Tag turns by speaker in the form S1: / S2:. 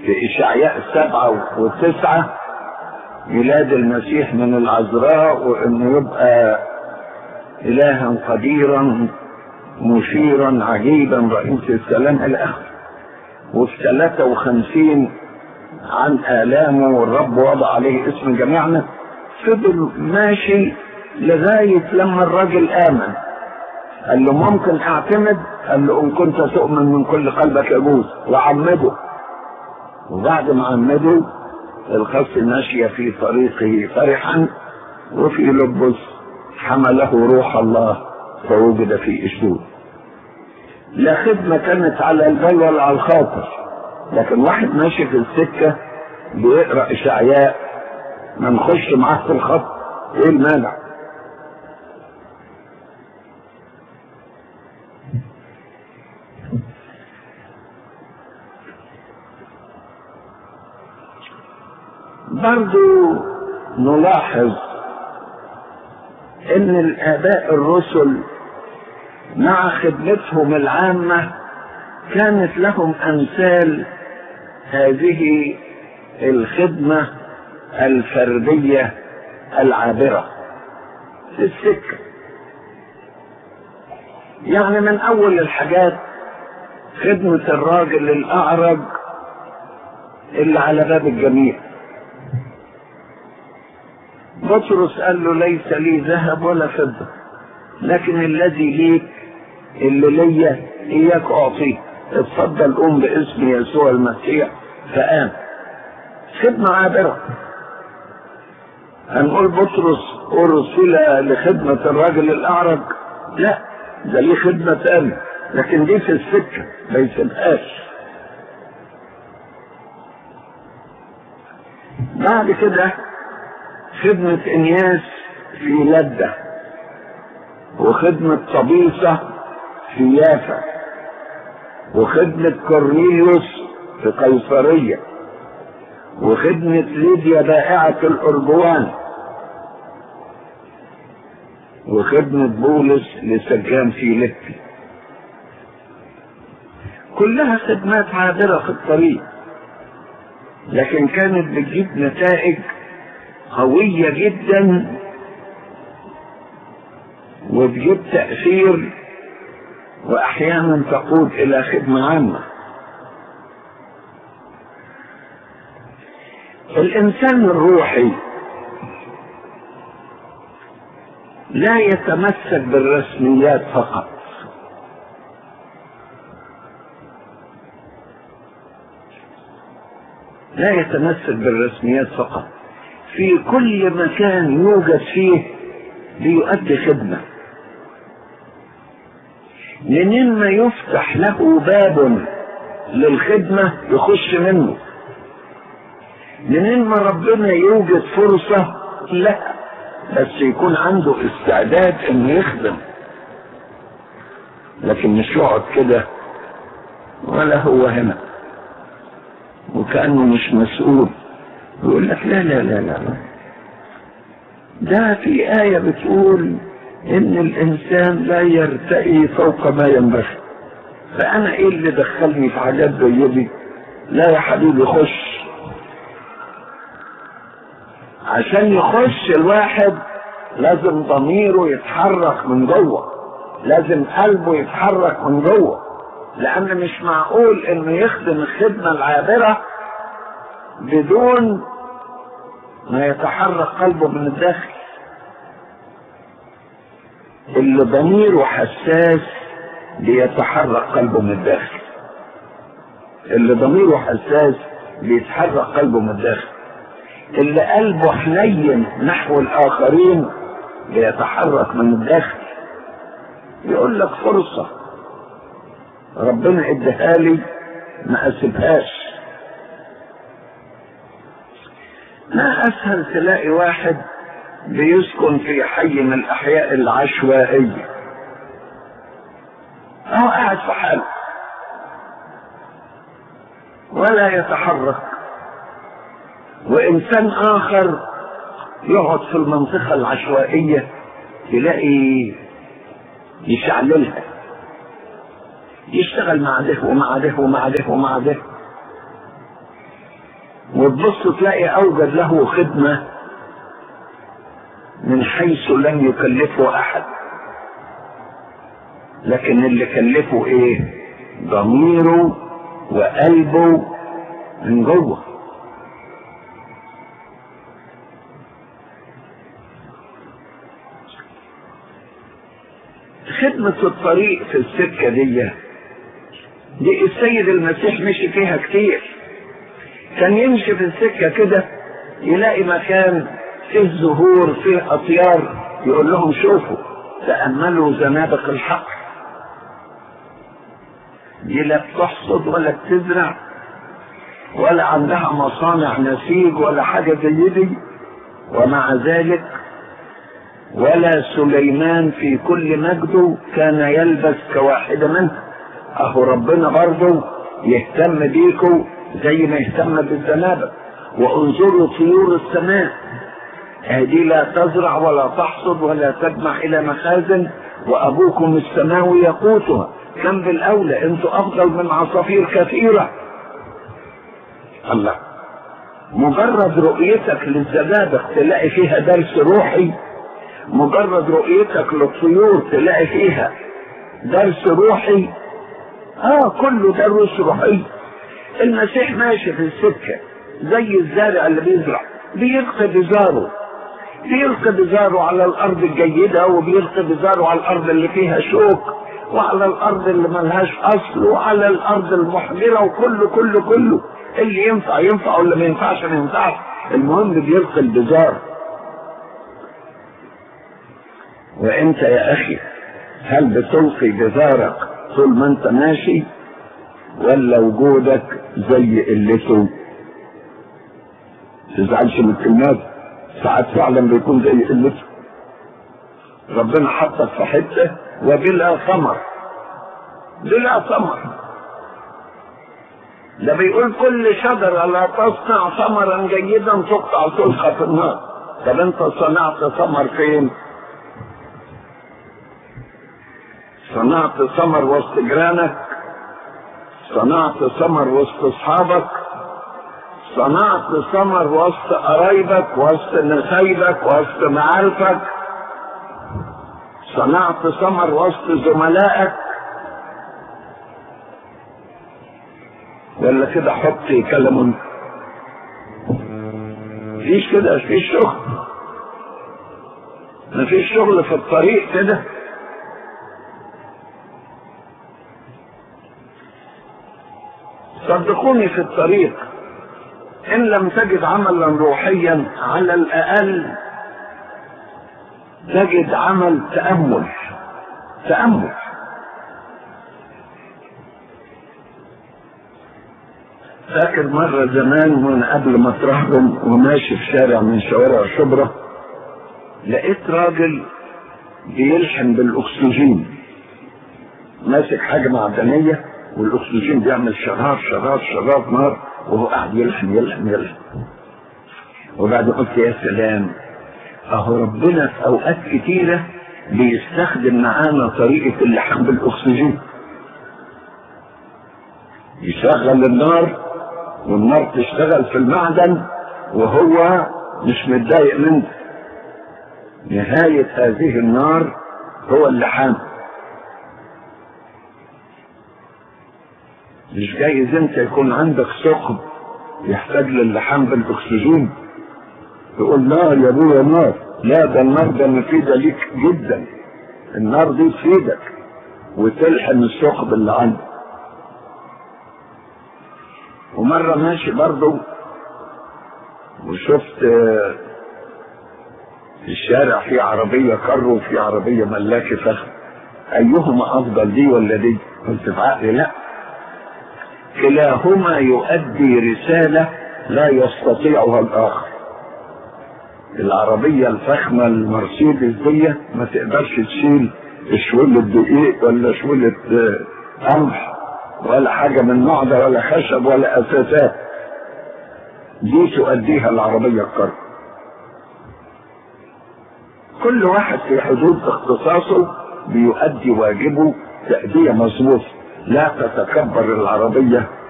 S1: في إشعياء سبعة وتسعة ميلاد المسيح من العذراء وإنه يبقى إلها قديرا مشيرا عجيبا رئيس السلام إلى آخره وفي 53 عن آلامه والرب وضع عليه اسم جميعنا فضل ماشي لغاية لما الراجل آمن قال له ممكن اعتمد قال له ان كنت تؤمن من كل قلبك يجوز وعمده وبعد ما عمده الخص ماشية في طريقه فرحا وفي لبس حمله روح الله فوجد في اشدود لا خدمة كانت على البال ولا على الخاطر لكن واحد ماشي في السكة بيقرأ إشعياء ما نخش معاه في الخط ايه المانع برضو نلاحظ ان الاباء الرسل مع خدمتهم العامة كانت لهم امثال هذه الخدمة الفردية العابرة في السكة يعني من اول الحاجات خدمة الراجل الاعرج اللي على باب الجميع بطرس قال له ليس لي ذهب ولا فضة لكن الذي ليك اللي ليا اياك اعطيه اتفضل قوم باسم يسوع المسيح فقام خدمة عابرة هنقول بطرس أرسل لخدمة الراجل الأعرج لا ده ليه خدمة تانية لكن دي في السكة ما يسيبهاش بعد كده خدمة انياس في لدة وخدمة طبيسة في يافا وخدمة كورنيليوس في قيصرية وخدمة ليديا بائعة الأرجوان وخدمة بولس لسجان فيليبي كلها خدمات عابرة في الطريق لكن كانت بتجيب نتائج قوية جدا وتجيب تأثير وأحيانا تقود إلى خدمة عامة الإنسان الروحي لا يتمسك بالرسميات فقط لا يتمسك بالرسميات فقط في كل مكان يوجد فيه ليؤدي خدمة منين ما يفتح له باب للخدمة يخش منه منين ما ربنا يوجد فرصة لا بس يكون عنده استعداد انه يخدم لكن مش يقعد كده ولا هو هنا وكأنه مش مسؤول يقول لك لا لا لا لا ده في آية بتقول إن الإنسان لا يرتقي فوق ما ينبغي فأنا إيه اللي دخلني في حاجات زي دي؟ لا يا حبيبي خش عشان يخش الواحد لازم ضميره يتحرك من جوه لازم قلبه يتحرك من جوه لأن مش معقول إنه يخدم الخدمة العابرة بدون ما يتحرك قلبه من الداخل اللي ضميره حساس بيتحرك قلبه من الداخل اللي ضميره حساس بيتحرك قلبه من الداخل اللي قلبه حنين نحو الاخرين بيتحرك من الداخل يقول لك فرصة ربنا اداها لي ما اسيبهاش ما اسهل تلاقي واحد بيسكن في حي من الاحياء العشوائية هو قاعد في حاله ولا يتحرك وانسان اخر يقعد في المنطقة العشوائية تلاقي يشعللها يشتغل مع ده ومع ده ومع ده ومع ده وتبص تلاقي اوجد له خدمه من حيث لم يكلفه احد لكن اللي كلفه ايه ضميره وقلبه من جوه خدمة الطريق في السكة دي دي السيد المسيح مشي فيها كتير كان يمشي في السكة كده يلاقي مكان فيه زهور فيه أطيار يقول لهم شوفوا تأملوا زنابق الحق دي لا بتحصد ولا بتزرع ولا عندها مصانع نسيج ولا حاجة زي دي ومع ذلك ولا سليمان في كل مجده كان يلبس كواحدة منها اهو ربنا برضه يهتم بيكم زي ما يهتم بالزنابق وانظروا طيور السماء هذه لا تزرع ولا تحصد ولا تجمع الى مخازن وابوكم السماوي يقوتها كم بالاولى انتوا افضل من عصافير كثيره الله مجرد رؤيتك للزنابق تلاقي فيها درس روحي مجرد رؤيتك للطيور تلاقي فيها درس روحي اه كله دروس روحي المسيح ماشي في السكة زي الزارع اللي بيزرع بيلقي بزاره بيلقي بزاره على الارض الجيدة وبيلقي بزاره على الارض اللي فيها شوك وعلى الارض اللي ملهاش اصل وعلى الارض المحجرة وكله كله كله اللي ينفع ينفع واللي ما ينفعش ما ينفعش المهم بيلقي البزار وانت يا اخي هل بتلقي بزارك طول ما انت ماشي ولا وجودك زي قلته تزعلش من الكلمات ساعات فعلا بيكون زي قلته ربنا حطك في حته وبلا ثمر بلا ثمر ده بيقول كل شجرة لا تصنع ثمرا جيدا تقطع تلقى في النار طب انت صنعت ثمر فين؟ صنعت ثمر وسط جيرانك صنعت ثمر وسط اصحابك صنعت ثمر وسط قرايبك وسط نسايبك وسط معارفك صنعت ثمر وسط زملائك ولا كده حط كلام مفيش كده مفيش شغل مفيش شغل في الطريق كده صدقوني في الطريق ان لم تجد عملا روحيا على الاقل تجد عمل تامل تامل فاكر مرة زمان وانا قبل ما اترهبن وماشي في شارع من شوارع شبرا لقيت راجل بيلحم بالاكسجين ماسك حاجة معدنية والاكسجين بيعمل شرار شرار شرار نار وهو قاعد يلحم يلحم يلحم وبعد قلت يا سلام اهو ربنا في اوقات كتيرة بيستخدم معانا طريقة اللحم بالاكسجين يشغل النار والنار تشتغل في المعدن وهو مش متضايق منه نهاية هذه النار هو اللحام مش جايز انت يكون عندك ثقب يحتاج للحام بالاكسجين تقول لا يا ابويا نار لا ده النار ده مفيدة ليك جدا النار دي تفيدك وتلحم الثقب اللي عندك ومرة ماشي برضو وشفت في الشارع في عربية كرو وفي عربية ملاكي فخم أيهما أفضل دي ولا دي؟ قلت في عقلي لا كلاهما يؤدي رسالة لا يستطيعها الآخر العربية الفخمة المرسيدس دي ما تقدرش تشيل شولة دقيق ولا شولة قمح ولا حاجة من النوع ده ولا خشب ولا أساسات دي تؤديها العربية الكرب كل واحد في حدود اختصاصه بيؤدي واجبه تأدية مظبوطة لا تتكبر العربية